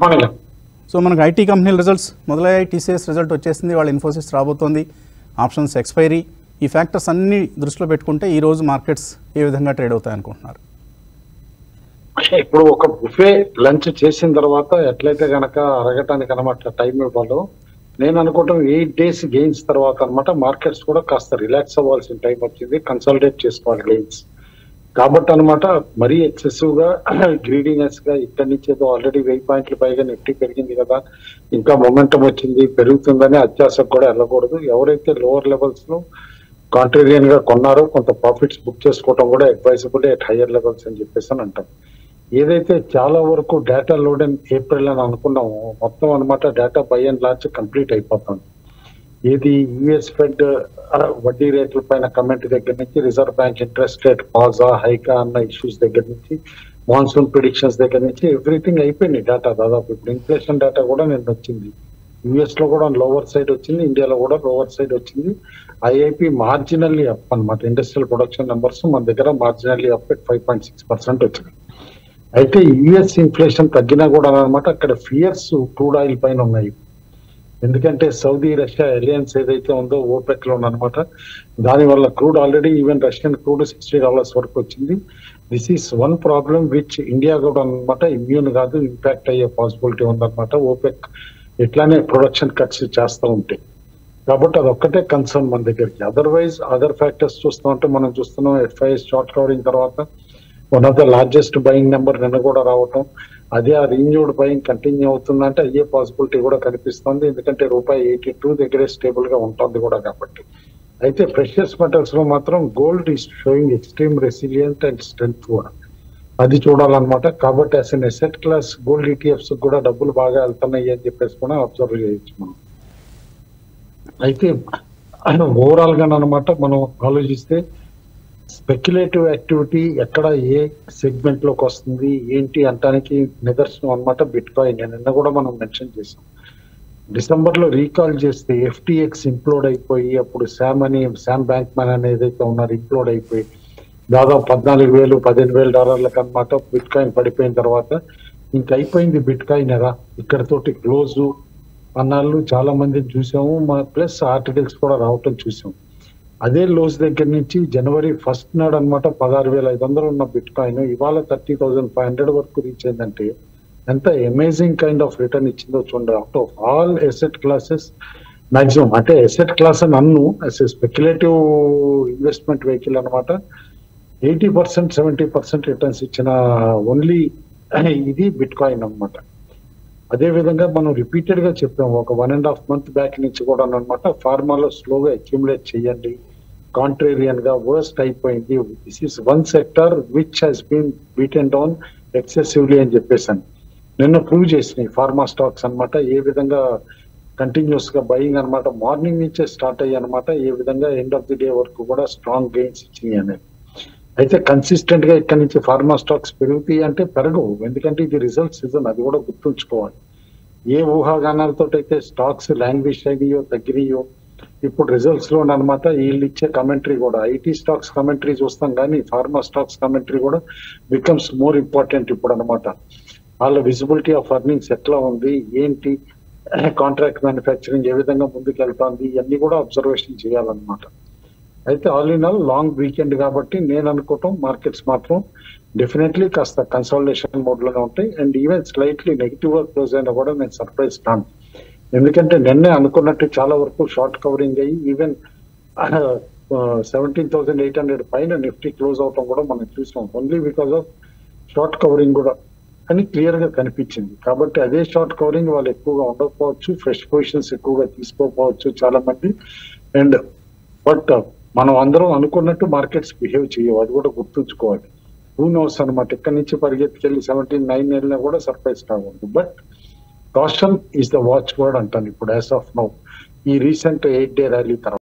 మనకి సో మనకు ఐటీ కంపెనీల రిజల్ట్స్ మొదలయ్యాయి టీసీఎస్ రిజల్ట్ వచ్చేసింది వాళ్ళ ఇన్ఫోసిస్ రాబోతోంది ఆప్షన్స్ ఎక్స్పైరీ ఈ ఫ్యాక్టర్స్ అన్ని దృష్టిలో పెట్టుకుంటే ఈ రోజు మార్కెట్స్ ఏ విధంగా ట్రేడ్ అవుతాయి అనుకుంటున్నారు ఇప్పుడు ఒక బుఫే లంచ్ చేసిన తర్వాత ఎట్లయితే గనక అరగటానికి అనమాట టైం ఇవ్వాలో నేను అనుకుంటాం ఎయిట్ డేస్ గెయిన్స్ తర్వాత అనమాట మార్కెట్స్ కూడా కాస్త రిలాక్స్ అవ్వాల్సిన టైం వచ్చింది కన్సల్టేట్ చేసుకోవాలి గెయిన్స్ కాబట్టి అనమాట మరీ ఎక్సెసివ్ గా గ్రీడీనెస్ గా ఇక్కడి నుంచి ఏదో ఆల్రెడీ వెయ్యి పాయింట్ల పైగా నిఫ్టీ పెరిగింది కదా ఇంకా మొమెంటం వచ్చింది పెరుగుతుందని అత్యాశకు కూడా వెళ్ళకూడదు ఎవరైతే లోవర్ లెవెల్స్ లో కాంట్రేరియన్ గా కొన్నారో కొంత ప్రాఫిట్స్ బుక్ చేసుకోవడం కూడా అడ్వైజబుల్ ఎట్ హైయర్ లెవెల్స్ అని చెప్పేసి అని అంటాం ఏదైతే చాలా వరకు డేటా లోడ్ ఇన్ ఏప్రిల్ అని అనుకున్నామో మొత్తం అనమాట data by and launch complete అయిపోతుంది ఏది యుఎస్ ఫెడ్ వడ్డీ రేట్ల పైన కమెంట్ దగ్గర నుంచి రిజర్వ్ బ్యాంక్ ఇంట్రెస్ట్ రేట్ పాజా హైకా అన్న ఇష్యూస్ దగ్గర నుంచి మాన్సూన్ ప్రిడిక్షన్స్ దగ్గర నుంచి ఎవ్రీథింగ్ అయిపోయింది డేటా దాదాపు ఇప్పుడు ఇన్ఫ్లేషన్ డేటా కూడా నిన్న వచ్చింది యుఎస్ లో కూడా లోవర్ సైడ్ వచ్చింది ఇండియాలో కూడా లోవర్ సైడ్ వచ్చింది ఐఐపి మార్జినల్లీ అప్ అన్నమాట ఇండస్ట్రియల్ ప్రొడక్షన్ నెంబర్స్ మన దగ్గర marginally up five point six percent వచ్చింది అయితే యుఎస్ ఇన్ఫ్లేషన్ తగ్గినా కూడా అనమాట అక్కడ ఫియర్స్ క్రూడ్ ఆయిల్ పైన ఉన్నాయి ఎందుకంటే సౌదీ రష్యా అలయన్స్ ఏదైతే ఉందో ఓపెక్ లో అనమాట దాని వల్ల crude already even Russian crude sixty dollars వరకు వచ్చింది this is one problem which India కూడా అనమాట ఇమ్యూన్ కాదు ఇంపాక్ట్ అయ్యే పాసిబిలిటీ ఉందన్నమాట ఓపెక్ ఇట్లానే ప్రొడక్షన్ కట్స్ చేస్తూ ఉంటాయి కాబట్టి అది ఒక్కటే కన్సర్న్ మన దగ్గరికి అదర్వైజ్ అదర్ ఫ్యాక్టర్స్ చూస్తూ ఉంటే మనం చూస్తున్నాం ఎఫ్ఐఎస్ షార్ట్ కవరింగ్ తర్వాత one of the largest buying number నిన్న కూడా రావటం అదే ఆ రీన్యూడ్ బయింగ్ కంటిన్యూ అవుతుందంటే అయ్యే పాసిబిలిటీ కూడా కనిపిస్తుంది ఎందుకంటే రూపాయి ఎయిటీ టూ దగ్గరే స్టేబుల్ గా ఉంటుంది కూడా కాబట్టి అయితే ప్రెషియస్ మెటల్స్ లో మాత్రం gold is showing extreme resilient and strength కూడా అది చూడాలన్నమాట కాబట్టి as an asset class gold ETFs కూడా డబ్బులు బాగా వెళ్తున్నాయి అని చెప్పేసి కూడా అబ్జర్వ్ చేయొచ్చు మనం అయితే ఓవరాల్ గా అనమాట మనం ఆలోచిస్తే స్పెక్యులేటివ్ యాక్టివిటీ ఎక్కడ ఏ సెగ్మెంట్ లోకి వస్తుంది ఏంటి అంటానికి నిదర్శనం అన్నమాట బిట్ కాయిన్ నిన్న కూడా మనం మెన్షన్ చేసాం డిసెంబర్ లో రీకాల్ చేస్తే ఎఫ్టిఎక్స్ ఇంప్లోడ్ అయిపోయి అప్పుడు శామ్ అని శామ్ బ్యాంక్ మ్యాన్ అని ఏదైతే ఉన్నారో ఇంప్లోడ్ అయిపోయి దాదాపు పద్నాలుగు వేలు పదిహేను వేల డాలర్లకు అనమాట బిట్ కాయిన్ పడిపోయిన తర్వాత ఇంక అయిపోయింది బిట్ కాయిన్ ఎరా ఇక్కడతోటి క్లోజ్ అన్నాళ్ళు చాలా మందిని చూసాము మా ప్లస్ ఆర్టికల్స్ కూడా రావటం చూసాం అదే లోస్ దగ్గర నుంచి జనవరి ఫస్ట్ నాడు అనమాట పదహారు వేల ఐదు వందలు ఉన్న బిట్ కాయిన్ ఇవాళ థర్టీ థౌసండ్ ఫైవ్ హండ్రెడ్ వరకు రీచ్ అయిందంటే ఎంత అమేజింగ్ కైండ్ ఆఫ్ రిటర్న్ ఇచ్చిందో చూడండి out of all asset classes maximum అంటే ఎసెట్ క్లాస్ నన్ను అస్ స్పెక్యులేటివ్ ఇన్వెస్ట్మెంట్ వెహికల్ అనమాట eighty percent seventy percent returns ఇచ్చిన ఓన్లీ ఇది బిట్ కాయిన్ అనమాట అదే విధంగా మనం రిపీటెడ్ గా చెప్పాము ఒక one and half month back నుంచి కూడా అనమాట ఫార్మాలో స్లోగా అక్యుములేట్ చేయండి కాంట్రేరియన్ గా వర్స్ట్ అయిపోయింది this is one sector which has been beaten down excessively అని చెప్పేసాను నిన్న ప్రూవ్ చేసినాయి ఫార్మా స్టాక్స్ అన్నమాట ఏ విధంగా కంటిన్యూస్ గా బయింగ్ అన్నమాట మార్నింగ్ నుంచే స్టార్ట్ అయ్యి అనమాట ఏ విధంగా ఎండ్ ఆఫ్ ది డే వరకు కూడా స్ట్రాంగ్ గెయిన్స్ ఇచ్చినాయి అనేది అయితే కన్సిస్టెంట్ గా ఇక్కడ నుంచి ఫార్మా స్టాక్స్ పెరుగుతాయి అంటే పెరగవు ఎందుకంటే ఇది రిజల్ట్ సీజన్ అది కూడా గుర్తుంచుకోవాలి ఏ ఊహాగానాలతో అయితే స్టాక్స్ లాంగ్వేజ్ అయినాయో తగ్గినాయో ఇప్పుడు రిజల్ట్స్ లో అనమాట వీళ్ళు ఇచ్చే కమెంటరీ కూడా ఐటీ స్టాక్స్ కమెంటరీ చూస్తాం కానీ ఫార్మా స్టాక్స్ కమెంటరీ కూడా బికమ్స్ మోర్ ఇంపార్టెంట్ ఇప్పుడు అనమాట వాళ్ళ విజిబిలిటీ ఆఫ్ అర్నింగ్స్ ఎట్లా ఉంది ఏంటి కాంట్రాక్ట్ మ్యానుఫ్యాక్చరింగ్ ఏ విధంగా ముందుకు వెళ్తోంది ఇవన్నీ కూడా అబ్జర్వేషన్ చేయాలన్నమాట అయితే all in all long weekend కాబట్టి నేను అనుకోవటం మార్కెట్స్ మాత్రం డెఫినెట్లీ కాస్త కన్సల్టేషన్ మోడ్ లోనే ఉంటాయి అండ్ ఈవెన్ స్లైట్లీ నెగిటివ్ గా క్లోజ్ అయినా కూడా నేను సర్ప్రైజ్ కాను ఎందుకంటే నిన్నే అనుకున్నట్టు చాలా వరకు షార్ట్ కవరింగ్ అయ్యి even seventeen thousand eight hundred పైన నిఫ్టీ క్లోజ్ అవటం కూడా మనం చూసాం only because of short covering కూడా అని క్లియర్ గా కనిపించింది కాబట్టి అదే షార్ట్ కవరింగ్ వాళ్ళు ఎక్కువగా ఉండకపోవచ్చు ఫ్రెష్ పొజిషన్స్ ఎక్కువగా తీసుకోకపోవచ్చు చాలా మంది అండ్ బట్ మనం అందరం అనుకున్నట్టు మార్కెట్స్ బిహేవ్ చేయవు అది కూడా గుర్తుంచుకోవాలి టూ నోస్ అనమాట ఇక్కడి నుంచి పరిగెత్తుకెళ్ళి సెవెంటీన్ నైన్ వెళ్ళినా కూడా సర్ప్రైజ్ కాకూడదు but caution is the watchword అంటాను ఇప్పుడు యాజ్ ఆఫ్ నౌ ఈ రీసెంట్ ఎయిట్ డే ర్యాలీ తర్వాత